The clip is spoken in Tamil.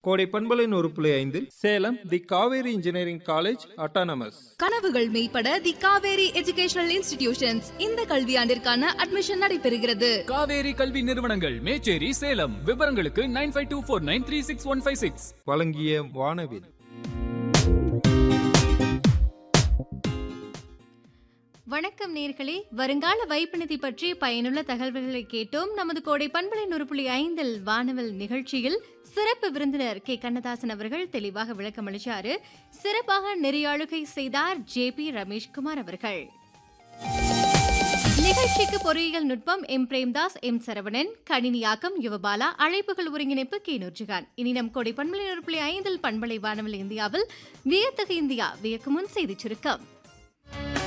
கோடை பண்பலின் ஒரு புள்ளி ஐந்தில் Salem the Kaveri engineering college autonomous கனவுகள் மெய்ப்பட தி காவேரி எஜுகேஷனல் இன்ஸ்டிடியூஷன்ஸ் இந்த கல்வியாண்டிற்கான அட்மிஷன் நடைபெறுகிறது காவேரி கல்வி நிறுவனங்கள் மேச்சேரி சேலம் விவரங்களுக்கு nine five two four nine three six one five six வழங்கிய வானவில் வணக்கம் நேர்களே வருங்கால வைப்பு நிதி பற்றி பயனுள்ள தகவல்களை கேட்டோம் நமது கோடை பண்பலை நூறு புள்ளி ஐந்தில் வானவல் நிகழ்ச்சியில் சிறப்பு விருந்தினர் கே கண்ணதாசன் அவர்கள் தெளிவாக விளக்கம் அளிச்சாரு சிறப்பாக நெறியாளுகை செய்தார் ஜே பி ரமேஷ்குமார் அவர்கள் நிகழ்ச்சிக்கு பொறியியல் நுட்பம் எம் பிரேம்தாஸ் எம் சரவணன் கணினியாக்கம் யுவபாலா அழைப்புகள் ஒருங்கிணைப்பு கே நூர்ஜுகான் இனி நம் கோடை பண்பலை நூறு புள்ளி ஐந்தில் பண்பலை வானவல் இந்தியாவில் வியத்தகு இந்தியா வியக்குமுன் செய்திச் சுருக்கம்